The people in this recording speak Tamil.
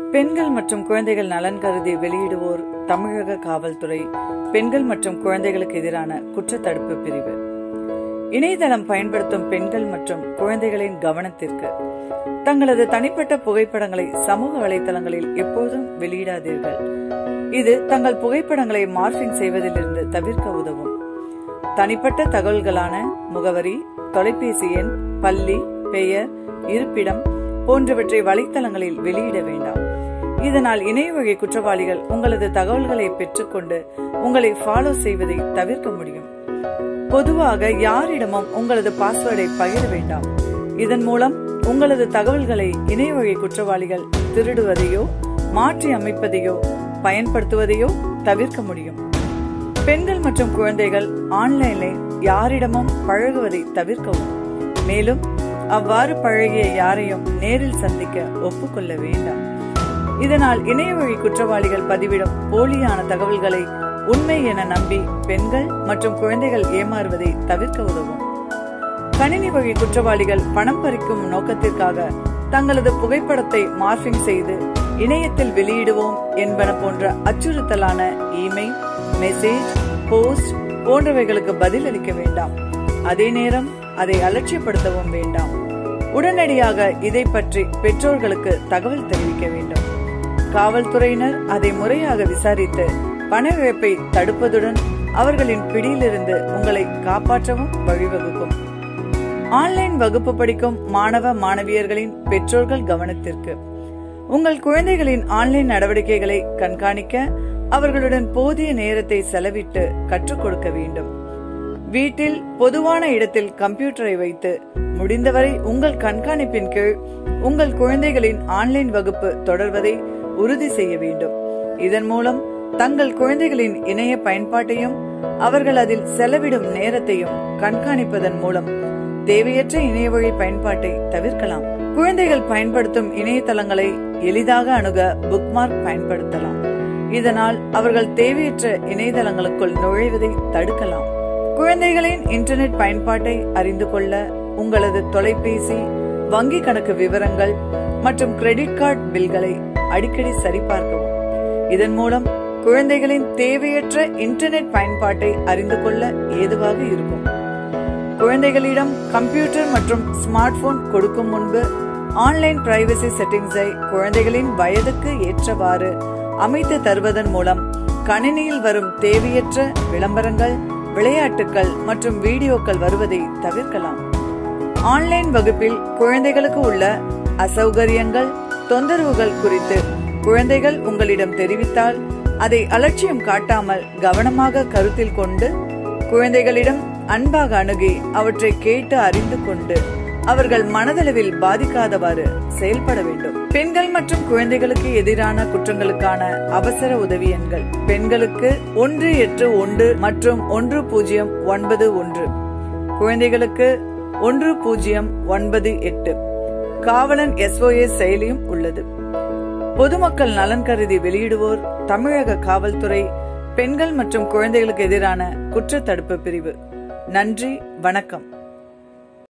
பெண்கள் மற்றும் குழந்தைகள் நலன் கருதி வெளியிடுவோர் தமிழக காவல்துறை பெண்கள் மற்றும் குழந்தைகளுக்கு எதிரான குற்றத்தடுப்பு பிரிவு இணையதளம் பயன்படுத்தும் பெண்கள் மற்றும் குழந்தைகளின் கவனத்திற்கு தங்களது தனிப்பட்ட புகைப்படங்களை சமூக வலைதளங்களில் எப்போதும் வெளியிடாதீர்கள் இது தங்கள் புகைப்படங்களை மார்பிங் செய்வதிலிருந்து தவிர்க்க உதவும் தனிப்பட்ட தகவல்களான முகவரி தொலைபேசி எண் பள்ளி பெயர் இருப்பிடம் போன்றவற்றை வலைத்தளங்களில் வெளியிட வேண்டாம் இதனால் இணையவழி குற்றவாளிகள் உங்களது தகவல்களை பெற்றுக்கொண்டு உங்களை ஃபாலோ செய்வதை தவிர்க்க முடியும் பொதுவாக யாரிடமும் உங்களது பாஸ்வேர்டை பகிர வேண்டாம் இதன் மூலம் உங்களது தகவல்களை இணையவழி குற்றவாளிகள் திருடுவதையோ மாற்றி அமைப்பதையோ பயன்படுத்துவதையோ தவிர்க்க முடியும் பெண்கள் மற்றும் குழந்தைகள் ஆன்லைனில் யாரிடமும் பழகுவதை தவிர்க்கவும் மேலும் அவ்வாறு பழகிய யாரையும் நேரில் சந்திக்க ஒப்புக்கொள்ள வேண்டாம் இதனால் இணையவழி குற்றவாளிகள் பதிவிடும் போலியான தகவல்களை உண்மை என நம்பி பெண்கள் மற்றும் குழந்தைகள் ஏமாறுவதை தவிர்க்க உதவும் கணினி வழி குற்றவாளிகள் பணம் பறிக்கும் நோக்கத்திற்காக தங்களது புகைப்படத்தை மார்பிங் செய்து இணையத்தில் வெளியிடுவோம் என்பன போன்ற அச்சுறுத்தலான இமெயில் மெசேஜ் போஸ்ட் போன்றவைகளுக்கு பதில் அளிக்க வேண்டாம் அதே நேரம் அதை அலட்சியப்படுத்தவும் வேண்டாம் உடனடியாக இதை பற்றி பெற்றோர்களுக்கு தகவல் தெரிவிக்க வேண்டும் காவல்துறையினர் அதை முறையாக விசாரித்து பண இழப்பை தடுப்பதுடன் அவர்களின் பிடியிலிருந்து உங்களை காப்பாற்றவும் வழிவகுக்கும் ஆன்லைன் வகுப்பு படிக்கும் மாணவ மாணவியர்களின் பெற்றோர்கள் கவனத்திற்கு உங்கள் குழந்தைகளின் ஆன்லைன் நடவடிக்கைகளை கண்காணிக்க அவர்களுடன் போதிய நேரத்தை செலவிட்டு கற்றுக் கொடுக்க வேண்டும் வீட்டில் பொதுவான இடத்தில் கம்ப்யூட்டரை வைத்து முடிந்தவரை உங்கள் கண்காணிப்பின் கீழ் உங்கள் குழந்தைகளின் ஆன்லைன் வகுப்பு தொடர்வதை உறுதி செய்ய வேண்டும் இதன் மூலம் தங்கள் குழந்தைகளின் இணைய பயன்பாட்டையும் அவர்கள் அதில் செலவிடும் நேரத்தையும் கண்காணிப்பதன் மூலம் தேவையற்ற இணையவழி பயன்பாட்டை தவிர்க்கலாம் குழந்தைகள் பயன்படுத்தும் இணையதளங்களை எளிதாக அணுக புக்மார்க் பயன்படுத்தலாம் இதனால் அவர்கள் தேவையற்ற இணையதளங்களுக்குள் நுழைவதை தடுக்கலாம் குழந்தைகளின் இன்டர்நெட் பயன்பாட்டை அறிந்து கொள்ள உங்களது தொலைபேசி வங்கி கணக்கு விவரங்கள் மற்றும் கிரெடிட் கார்டு பில்களை அடிக்கடி சரிபார்க்கவும் இதன் மூலம் குழந்தைகளின் தேவையற்ற இன்டர்நெட் பயன்பாட்டை அறிந்து கொள்ள ஏதுவாக இருக்கும் குழந்தைகளிடம் கம்ப்யூட்டர் மற்றும் ஸ்மார்ட் போன் கொடுக்கும் முன்பு ஆன்லைன் பிரைவசி செட்டிங்ஸை குழந்தைகளின் வயதுக்கு ஏற்றவாறு அமைத்து தருவதன் மூலம் கணினியில் வரும் தேவையற்ற விளம்பரங்கள் விளையாட்டுகள் மற்றும் வீடியோக்கள் வருவதை தவிர்க்கலாம் ஆன்லைன் வகுப்பில் குழந்தைகளுக்கு உள்ள அசௌகரியங்கள் தொந்தரவுகள் குறித்து குழந்தைகள் உங்களிடம் தெரிவித்தால் அதை அலட்சியம் காட்டாமல் கவனமாக கருத்தில் கொண்டு குழந்தைகளிடம் அன்பாக அணுகி அவற்றை கேட்டு அறிந்து கொண்டு அவர்கள் மனதளவில் பாதிக்காதவாறு செயல்பட வேண்டும் பெண்கள் மற்றும் குழந்தைகளுக்கு எதிரான குற்றங்களுக்கான அவசர உதவி எண்கள் பெண்களுக்கு ஒன்று எட்டு ஒன்று மற்றும் ஒன்று பூஜ்ஜியம் ஒன்பது ஒன்று குழந்தைகளுக்கு ஒன்று பூஜ்ஜியம் ஒன்பது எட்டு காவலன் எஸ்ஓஎஸ் செயலியும் உள்ளது பொதுமக்கள் நலன் கருதி வெளியிடுவோர் தமிழக காவல்துறை பெண்கள் மற்றும் குழந்தைகளுக்கு எதிரான குற்றத்தடுப்பு பிரிவு நன்றி வணக்கம்